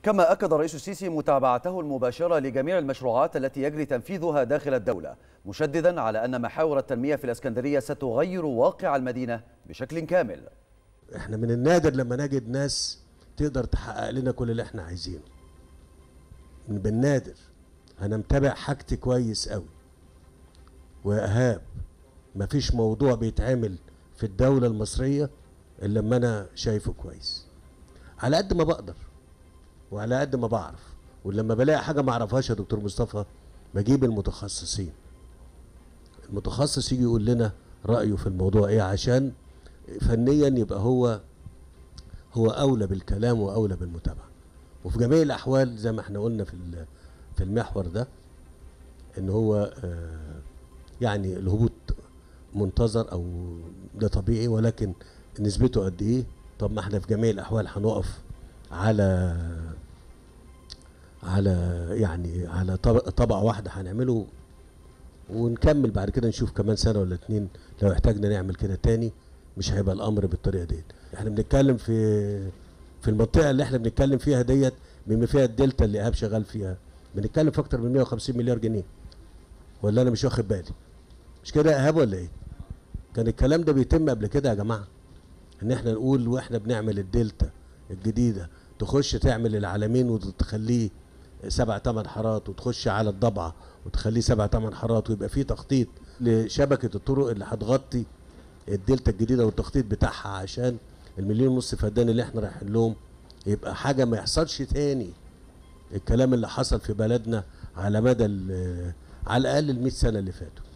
كما أكد الرئيس السيسي متابعته المباشرة لجميع المشروعات التي يجري تنفيذها داخل الدولة مشددا على أن محاور التنمية في الإسكندرية ستغير واقع المدينة بشكل كامل احنا من النادر لما نجد ناس تقدر تحقق لنا كل اللي احنا عايزينه من بالنادر انا متابع حاجتي كويس قوي وايهاب مفيش موضوع بيتعمل في الدولة المصرية الا لما انا شايفه كويس على قد ما بقدر وعلى قد ما بعرف ولما بلاقي حاجة ما اعرفهاش يا دكتور مصطفى بجيب المتخصصين المتخصص يجي يقول لنا رأيه في الموضوع ايه عشان فنيا يبقى هو هو اولى بالكلام واولى بالمتابعه وفي جميع الاحوال زي ما احنا قلنا في في المحور ده ان هو يعني الهبوط منتظر او ده طبيعي ولكن نسبته قد ايه طب ما احنا في جميع الاحوال هنقف على على يعني على طبقه واحده هنعمله ونكمل بعد كده نشوف كمان سنه ولا اتنين لو احتاجنا نعمل كده تاني مش هيبقى الامر بالطريقه ديت احنا بنتكلم في في المنطقه اللي احنا بنتكلم فيها ديت بما فيها الدلتا اللي ايهاب شغال فيها بنتكلم في اكتر من 150 مليار جنيه ولا انا مش واخد بالي مش كده يا ايهاب ولا ايه كان الكلام ده بيتم قبل كده يا جماعه ان احنا نقول واحنا بنعمل الدلتا الجديده تخش تعمل العالمين وتخليه سبع ثمان حارات وتخش على الضبعه وتخليه سبع ثمان حارات ويبقى فيه تخطيط لشبكه الطرق اللي هتغطي الدلتا الجديده والتخطيط بتاعها عشان المليون ونص فدان اللي احنا رايحين لهم يبقى حاجه ما يحصلش تاني الكلام اللي حصل في بلدنا على مدى على الاقل ال 100 سنه اللي فاتوا